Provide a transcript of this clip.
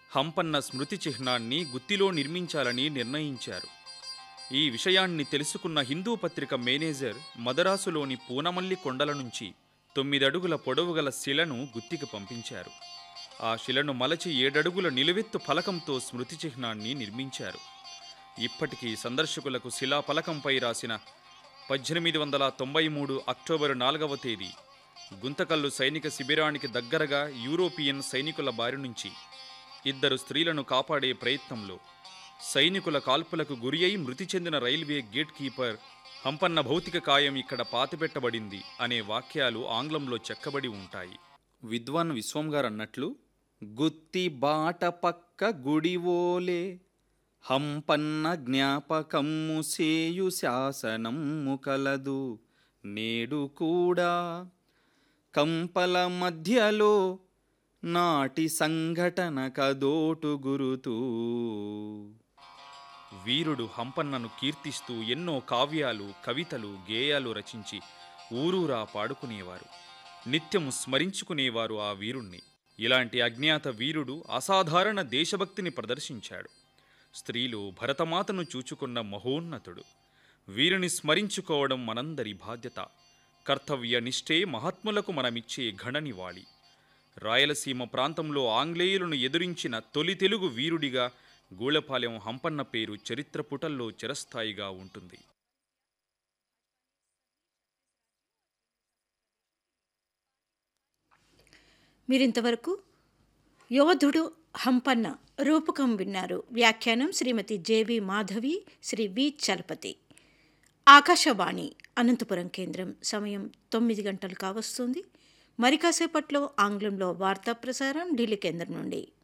హంపన్న స్మృతి చిహ్నాన్ని గుత్తిలో నిర్మించాలని నిర్ణయించారు ఈ విషయాన్ని తెలుసుకున్న హిందూ పత్రిక మేనేజర్ మదరాసులోని పూనమల్లి కొండల నుంచి తొమ్మిదడుగుల పొడవుగల శిలను గుత్తికి పంపించారు ఆ శిలను మలచి ఏడడుగుల నిలువెత్తు ఫలకంతో స్మృతి చిహ్నాన్ని నిర్మించారు ఇప్పటికీ సందర్శకులకు శిలా ఫలకంపై రాసిన పద్దెనిమిది వందల తొంభై మూడు అక్టోబరు నాలుగవ తేదీ గుంతకల్లు సైనిక శిబిరానికి దగ్గరగా యూరోపియన్ సైనికుల బారి నుంచి ఇద్దరు స్త్రీలను కాపాడే ప్రయత్నంలో సైనికుల కాల్పులకు గురి అయి మృతి చెందిన రైల్వే గేట్ కీపర్ హంపన్న భౌతిక కాయం ఇక్కడ పాతిపెట్టబడింది అనే వాక్యాలు ఆంగ్లంలో చెక్కబడి ఉంటాయి విద్వాన్ విశ్వం గారు అన్నట్లు గుత్తి బాట పక్క గుడివోలే హంపన్న జ్ఞాపకమ్ము సేయు శాసనమ్ము కలదు నేడు కూడా కంపల మధ్యలో నాటి సంఘటన కదోటు గురుతూ వీరుడు హంపన్నను కీర్తిస్తూ ఎన్నో కావ్యాలు కవితలు గేయాలు రచించి ఊరూరా పాడుకునేవారు నిత్యము స్మరించుకునేవారు ఆ వీరుణ్ణి ఇలాంటి అజ్ఞాత వీరుడు అసాధారణ దేశభక్తిని ప్రదర్శించాడు స్త్రీలు భరతమాతను చూచుకున్న మహోన్నతుడు వీరిని స్మరించుకోవడం మనందరి బాధ్యత కర్తవ్య నిష్ఠే మహాత్ములకు మనమిచ్చే ఘన నివాళి రాయలసీమ ప్రాంతంలో ఆంగ్లేయులను ఎదురించిన తొలి తెలుగు వీరుడిగా గూళపాలెం హంపన్న పేరు చరిత్ర పుటల్లో చిరస్థాయిగా ఉంటుంది మీరింతవరకు యోధుడు హంపన్న రూపకం విన్నారు వ్యాఖ్యానం శ్రీమతి జేవి మాధవి శ్రీ వి చలపతి ఆకాశవాణి అనంతపురం కేంద్రం సమయం తొమ్మిది గంటలు కావస్తుంది మరి కాసేపట్లో ఆంగ్లంలో వార్తా ప్రసారం ఢిల్లీ కేంద్రం నుండి